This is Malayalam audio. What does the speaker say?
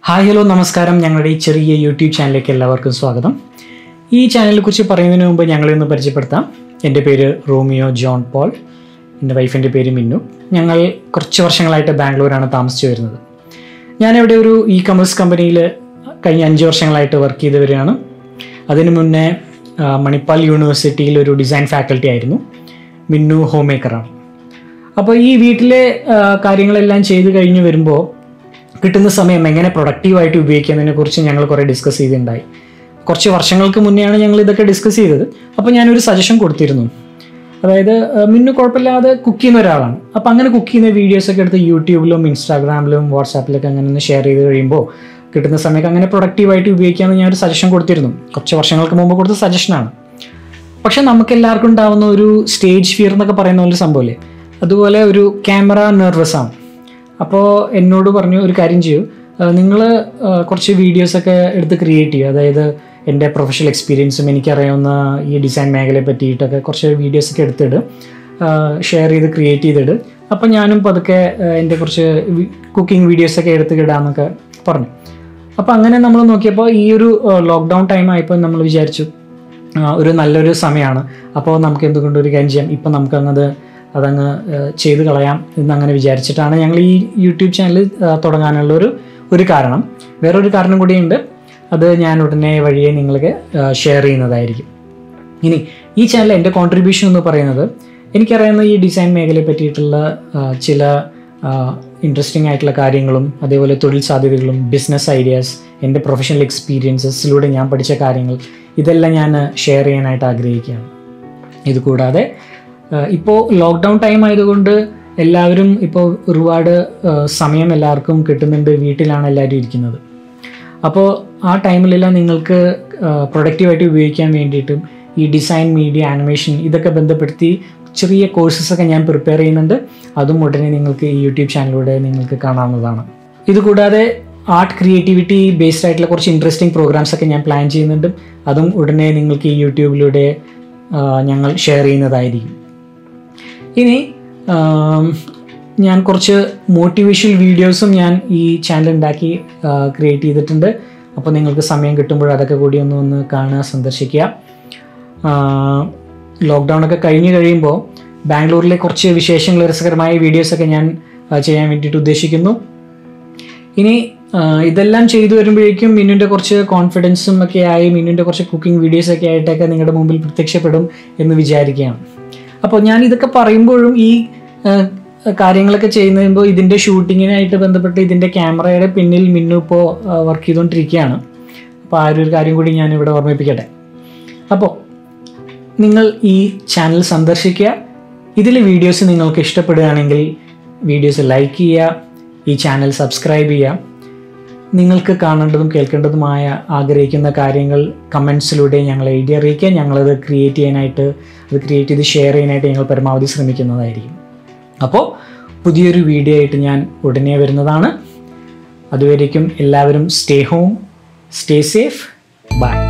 ഹായ് ഹലോ നമസ്കാരം ഞങ്ങളുടെ ഈ ചെറിയ യൂട്യൂബ് ചാനലിലേക്ക് എല്ലാവർക്കും സ്വാഗതം ഈ ചാനലിനെ കുറിച്ച് പറയുന്നതിന് മുമ്പ് ഞങ്ങളെ ഒന്ന് പരിചയപ്പെടുത്താം എൻ്റെ പേര് റോമിയോ ജോൺ പോൾ എൻ്റെ വൈഫിൻ്റെ പേര് മിന്നു ഞങ്ങൾ കുറച്ച് വർഷങ്ങളായിട്ട് ബാംഗ്ലൂരാണ് താമസിച്ചു വരുന്നത് ഞാനിവിടെ ഒരു ഇ കൊമേഴ്സ് കമ്പനിയിൽ കഴിഞ്ഞ അഞ്ച് വർഷങ്ങളായിട്ട് വർക്ക് ചെയ്ത് വരികയാണ് അതിനു മുന്നേ ആ, മണിപ്പാൽ യൂണിവേഴ്സിറ്റിയിൽ ഒരു ഡിസൈൻ ഫാക്കൽറ്റി ആയിരുന്നു മിന്നു ഹോം മേക്കറാണ് അപ്പോൾ ഈ വീട്ടിലെ ആ, കാര്യങ്ങളെല്ലാം ചെയ്ത് കഴിഞ്ഞ് വരുമ്പോൾ കിട്ടുന്ന സമയം എങ്ങനെ പ്രൊഡക്റ്റീവായിട്ട് ഉപയോഗിക്കുന്നതിനെ കുറിച്ച് ഞങ്ങൾ കുറേ ഡിസ്കസ് ചെയ്തിട്ടുണ്ടായി കുറച്ച് വർഷങ്ങൾക്ക് മുന്നെയാണ് ഞങ്ങൾ ഇതൊക്കെ ഡിസ്കസ് ചെയ്തത് അപ്പോൾ ഞാനൊരു സജഷൻ കൊടുത്തിരുന്നു അതായത് ആ, മിന്നു കുഴപ്പമില്ലാതെ കുക്ക് ചെയ്യുന്ന ഒരാളാണ് അപ്പോൾ അങ്ങനെ കുക്ക് ചെയ്യുന്ന വീഡിയോസൊക്കെ എടുത്ത് യൂട്യൂബിലും ഇൻസ്റ്റാഗ്രാമിലും വാട്സാപ്പിലൊക്കെ അങ്ങനെ ഒന്ന് ഷെയർ ചെയ്ത് കഴിയുമ്പോൾ കിട്ടുന്ന സമയത്ത് അങ്ങനെ പ്രൊഡക്റ്റീവായിട്ട് ഉപയോഗിക്കാമെന്ന് ഞാനൊരു സജഷൻ കൊടുത്തിരുന്നു കുറച്ച് വർഷങ്ങൾക്ക് മുമ്പ് കൊടുത്ത സജഷനാണ് പക്ഷെ നമുക്ക് എല്ലാവർക്കും ഉണ്ടാവുന്ന ഒരു സ്റ്റേജ് ഫിയർ എന്നൊക്കെ പറയുന്ന പോലെ സംഭവമില്ലേ അതുപോലെ ഒരു ക്യാമറ നെർവസ് ആണ് അപ്പോൾ എന്നോട് പറഞ്ഞു ഒരു കാര്യം ചെയ്യൂ നിങ്ങൾ കുറച്ച് വീഡിയോസൊക്കെ എടുത്ത് ക്രിയേറ്റ് ചെയ്യുക അതായത് എൻ്റെ പ്രൊഫഷണൽ എക്സ്പീരിയൻസും എനിക്കറിയാവുന്ന ഈ ഡിസൈൻ മേഖലയെ പറ്റിയിട്ടൊക്കെ കുറച്ച് വീഡിയോസൊക്കെ എടുത്തിട്ട് ഷെയർ ചെയ്ത് ക്രിയേറ്റ് ചെയ്തിട്ട് അപ്പം ഞാനും പതുക്കെ ആ, എൻ്റെ കുറച്ച് കുക്കിംഗ് വീഡിയോസൊക്കെ എടുത്ത് ഇടാമെന്നൊക്കെ പറഞ്ഞു അപ്പോൾ അങ്ങനെ നമ്മൾ നോക്കിയപ്പോൾ ഈ ഒരു ലോക്ക്ഡൗൺ ടൈം ആയപ്പോൾ നമ്മൾ വിചാരിച്ചു ആ, ഒരു നല്ലൊരു സമയമാണ് അപ്പോൾ നമുക്ക് എന്തുകൊണ്ട് ഒരു കാര്യം ചെയ്യാം ഇപ്പം നമുക്കങ്ങത് അതങ്ങ് ആ, ചെയ്ത് കളയാം എന്നങ്ങനെ വിചാരിച്ചിട്ടാണ് ഞങ്ങൾ ഈ യൂട്യൂബ് ചാനൽ തുടങ്ങാനുള്ള ഒരു ഒരു കാരണം വേറൊരു കാരണം കൂടിയുണ്ട് അത് ഞാൻ ഉടനെ വഴിയെ നിങ്ങൾക്ക് ഷെയർ ചെയ്യുന്നതായിരിക്കും ഇനി ഈ ചാനൽ എൻ്റെ കോൺട്രിബ്യൂഷൻ എന്ന് പറയുന്നത് എനിക്കറിയുന്ന ഈ ഡിസൈൻ മേഖലയെ പറ്റിയിട്ടുള്ള ആ, ചില ഇൻട്രസ്റ്റിംഗ് ആയിട്ടുള്ള കാര്യങ്ങളും അതേപോലെ തൊഴിൽ സാധ്യതകളും ബിസിനസ് ഐഡിയാസ് എൻ്റെ പ്രൊഫഷണൽ എക്സ്പീരിയൻസസിലൂടെ ഞാൻ പഠിച്ച കാര്യങ്ങൾ ഇതെല്ലാം ഞാൻ ഷെയർ ചെയ്യാനായിട്ട് ആഗ്രഹിക്കുകയാണ് ഇതുകൂടാതെ ഇപ്പോൾ ലോക്ക്ഡൗൺ ടൈം ആയതുകൊണ്ട് എല്ലാവരും ഇപ്പോൾ ഒരുപാട് ആ, സമയം എല്ലാവർക്കും കിട്ടുന്നുണ്ട് വീട്ടിലാണ് എല്ലാവരും ഇരിക്കുന്നത് അപ്പോൾ ആ ടൈമിലെല്ലാം നിങ്ങൾക്ക് പ്രൊഡക്റ്റീവായിട്ട് ഉപയോഗിക്കാൻ വേണ്ടിയിട്ടും ഈ ഡിസൈൻ മീഡിയ ആനിമേഷൻ ഇതൊക്കെ ബന്ധപ്പെടുത്തി ചെറിയ കോഴ്സസ് ഒക്കെ ഞാൻ പ്രിപ്പയർ ചെയ്യുന്നുണ്ട് അതും ഉടനെ നിങ്ങൾക്ക് ഈ യൂട്യൂബ് ചാനലിലൂടെ നിങ്ങൾക്ക് കാണാവുന്നതാണ് ഇതുകൂടാതെ ആർട്ട് ക്രിയേറ്റിവിറ്റി ബേസ്ഡ് ആയിട്ടുള്ള കുറച്ച് ഇൻട്രസ്റ്റിംഗ് പ്രോഗ്രാംസ് ഒക്കെ ഞാൻ പ്ലാൻ ചെയ്യുന്നുണ്ട് അതും ഉടനെ നിങ്ങൾക്ക് ഈ യൂട്യൂബിലൂടെ ആ, ഞങ്ങൾ ഷെയർ ചെയ്യുന്നതായിരിക്കും ഇനി ആം, ഞാൻ കുറച്ച് മോട്ടിവേഷണൽ വീഡിയോസും ഞാൻ ഈ ചാനൽ ഉണ്ടാക്കി ക്രിയേറ്റ് ചെയ്തിട്ടുണ്ട് അപ്പോൾ നിങ്ങൾക്ക് സമയം കിട്ടുമ്പോൾ അതൊക്കെ കൂടി ഒന്ന് ഒന്ന് കാണുക സന്ദർശിക്കുക ലോക്ക്ഡൗൺ ഒക്കെ കഴിഞ്ഞ് കഴിയുമ്പോൾ ബാംഗ്ലൂരിലെ കുറച്ച് വിശേഷങ്ങൾ രസകരമായ വീഡിയോസൊക്കെ ഞാൻ ആ, ചെയ്യാൻ വേണ്ടിയിട്ട് ഉദ്ദേശിക്കുന്നു ഇനി ആ, ഇതെല്ലാം ചെയ്തു വരുമ്പോഴേക്കും മിന്നുൻ്റെ കുറച്ച് കോൺഫിഡൻസും ഒക്കെ ആയി മിന്നുൻ്റെ കുറച്ച് കുക്കിംഗ് വീഡിയോസ് ഒക്കെ ആയിട്ടൊക്കെ നിങ്ങളുടെ മുമ്പിൽ പ്രത്യക്ഷപ്പെടും എന്ന് വിചാരിക്കുകയാണ് അപ്പോൾ ഞാൻ ഇതൊക്കെ പറയുമ്പോഴും ഈ ആ, കാര്യങ്ങളൊക്കെ ചെയ്യുമ്പോൾ ഇതിൻ്റെ ഷൂട്ടിങ്ങിനായിട്ട് ബന്ധപ്പെട്ട് ഇതിൻ്റെ ക്യാമറയുടെ പിന്നിൽ മിന്നു ഇപ്പോൾ വർക്ക് ചെയ്തുകൊണ്ടിരിക്കുകയാണ് അപ്പോൾ ആ ഒരു കാര്യം കൂടി ഞാൻ ഇവിടെ ഓർമ്മിപ്പിക്കട്ടെ അപ്പോൾ നിങ്ങൾ ഈ ചാനൽ സന്ദർശിക്കുക ഇതിലെ വീഡിയോസ് നിങ്ങൾക്ക് ഇഷ്ടപ്പെടുകയാണെങ്കിൽ വീഡിയോസ് ലൈക്ക് ചെയ്യുക ഈ ചാനൽ സബ്സ്ക്രൈബ് ചെയ്യുക നിങ്ങൾക്ക് കാണേണ്ടതും കേൾക്കേണ്ടതുമായ ആഗ്രഹിക്കുന്ന കാര്യങ്ങൾ കമൻസിലൂടെ ഞങ്ങൾ എഴുതി അറിയിക്കുക ഞങ്ങളത് ക്രിയേറ്റ് ചെയ്യാനായിട്ട് അത് ക്രിയേറ്റ് ചെയ്ത് ഷെയർ ചെയ്യാനായിട്ട് ഞങ്ങൾ പരമാവധി ശ്രമിക്കുന്നതായിരിക്കും അപ്പോൾ പുതിയൊരു വീഡിയോ ആയിട്ട് ഞാൻ ഉടനെ വരുന്നതാണ് അതുവരേക്കും എല്ലാവരും stay home stay safe by